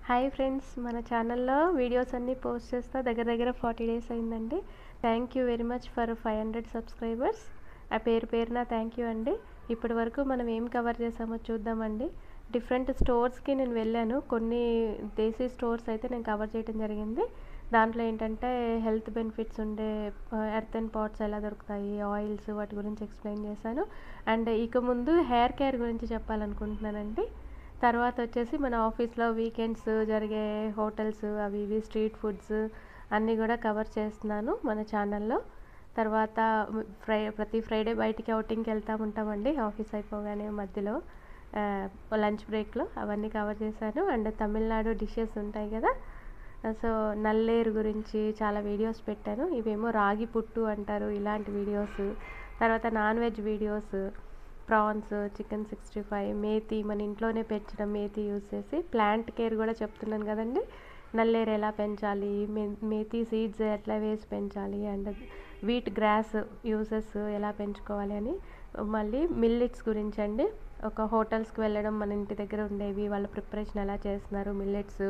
hi friends మన ఛానల్లో videos అన్నీ పోస్ట్ చేస్తా దగ్గర దగ్గర ఫార్టీ డేస్ అయిందండి thank you very much for five hundred subscribers ఆ పేరు పేరున థ్యాంక్ యూ అండి ఇప్పటి వరకు మనం ఏం కవర్ చేసామో చూద్దామండి డిఫరెంట్ స్టోర్స్కి నేను వెళ్ళాను కొన్ని దేశీ స్టోర్స్ అయితే నేను కవర్ చేయడం జరిగింది దాంట్లో ఏంటంటే హెల్త్ బెనిఫిట్స్ ఉండే ఎర్త్ అండ్ పాట్స్ ఎలా దొరుకుతాయి ఆయిల్స్ వాటి గురించి ఎక్స్ప్లెయిన్ చేశాను అండ్ ఇక ముందు హెయిర్ కేర్ గురించి చెప్పాలనుకుంటున్నానండి తర్వాత వచ్చేసి మన ఆఫీస్లో వీకెండ్స్ జరిగే హోటల్స్ అవి ఇవి స్ట్రీట్ ఫుడ్స్ అన్నీ కూడా కవర్ చేస్తున్నాను మన ఛానల్లో తర్వాత ఫ్రై ప్రతి ఫ్రైడే బయటికి అవుటింగ్కి వెళ్తూ ఉంటామండి ఆఫీస్ అయిపోగానే మధ్యలో లంచ్ బ్రేక్లో అవన్నీ కవర్ చేశాను అండ్ తమిళనాడు డిషెస్ ఉంటాయి కదా సో నల్లేరు గురించి చాలా వీడియోస్ పెట్టాను ఇవేమో రాగి పుట్టు అంటారు ఇలాంటి వీడియోస్ తర్వాత non veg videos prawns chicken sixty five methi మన ఇంట్లోనే పెంచడం మేతి యూస్ చేసి ప్లాంట్ కేర్ కూడా చెప్తున్నాను కదండి నల్లేరు ఎలా పెంచాలి మే మేతి సీడ్స్ ఎట్లా వేసి పెంచాలి అండ్ వీట్ గ్రాస్ యూసెస్ ఎలా పెంచుకోవాలి అని మళ్ళీ మిల్లెట్స్ గురించి అండి ఒక హోటల్స్కి వెళ్ళడం మన ఇంటి దగ్గర ఉండేవి వాళ్ళ ప్రిపరేషన్ ఎలా చేస్తున్నారు మిల్లెట్స్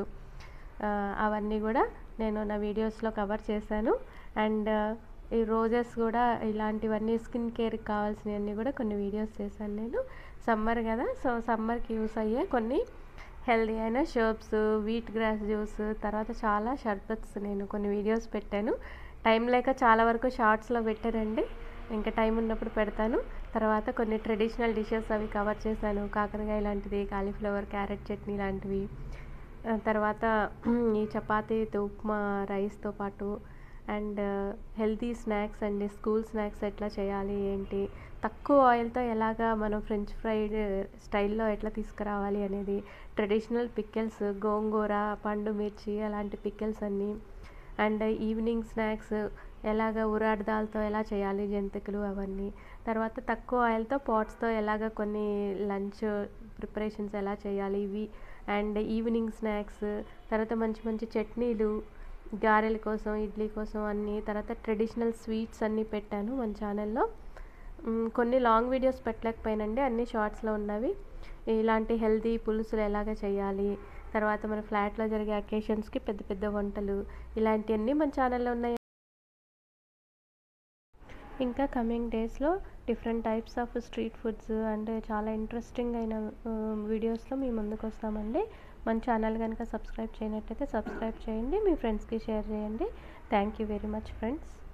అవన్నీ కూడా నేను నా వీడియోస్లో కవర్ చేశాను అండ్ ఈ రోజెస్ కూడా ఇలాంటివన్నీ స్కిన్ కేర్కి కావాల్సినవన్నీ కూడా కొన్ని వీడియోస్ చేశాను నేను సమ్మర్ కదా సో సమ్మర్కి యూస్ అయ్యే కొన్ని హెల్దీ అయిన షర్ప్స్ వీట్ గ్రాస్ జ్యూస్ తర్వాత చాలా షర్బత్స్ నేను కొన్ని వీడియోస్ పెట్టాను టైం లేక చాలా వరకు షార్ట్స్లో పెట్టానండి ఇంకా టైం ఉన్నప్పుడు పెడతాను తర్వాత కొన్ని ట్రెడిషనల్ డిషెస్ అవి కవర్ చేశాను కాకరకాయ లాంటిది కాలీఫ్లవర్ క్యారెట్ చట్నీ లాంటివి తర్వాత ఈ చపాతీ ఉప్మా రైస్తో పాటు అండ్ హెల్తీ స్నాక్స్ అండి స్కూల్ స్నాక్స్ ఎట్లా చేయాలి ఏంటి తక్కువ ఆయిల్తో ఎలాగా మనం ఫ్రెంచ్ ఫ్రైడ్ స్టైల్లో ఎట్లా తీసుకురావాలి అనేది ట్రెడిషనల్ పిక్కెల్స్ గోంగూర పండు మిర్చి అలాంటి పిక్కెల్స్ అన్నీ అండ్ ఈవినింగ్ స్నాక్స్ ఎలాగ ఉరాడ్ దాల్తో ఎలా చేయాలి జంతికలు అవన్నీ తర్వాత తక్కువ ఆయిల్తో పాట్స్తో ఎలాగ కొన్ని లంచ్ ప్రిపరేషన్స్ ఎలా చేయాలి ఇవి అండ్ ఈవినింగ్ స్నాక్స్ తర్వాత మంచి మంచి చట్నీలు గారెల కోసం ఇడ్లీ కోసం అన్నీ తర్వాత ట్రెడిషనల్ స్వీట్స్ అన్నీ పెట్టాను మన ఛానల్లో కొన్ని లాంగ్ వీడియోస్ పెట్టలేకపోయానండి అన్ని షార్ట్స్లో ఉన్నవి ఇలాంటి హెల్తీ పులుసులు ఎలాగ చేయాలి తర్వాత మన ఫ్లాట్లో జరిగే అకేషన్స్కి పెద్ద పెద్ద వంటలు ఇలాంటివన్నీ మన ఛానల్లో ఉన్నాయి ఇంకా కమింగ్ డేస్లో different types of street foods and చాలా ఇంట్రెస్టింగ్ అయిన వీడియోస్లో మీ ముందుకు వస్తామండి మన ఛానల్ కనుక సబ్స్క్రైబ్ చేయనట్టయితే సబ్స్క్రైబ్ చేయండి మీ ఫ్రెండ్స్కి షేర్ చేయండి thank you very much friends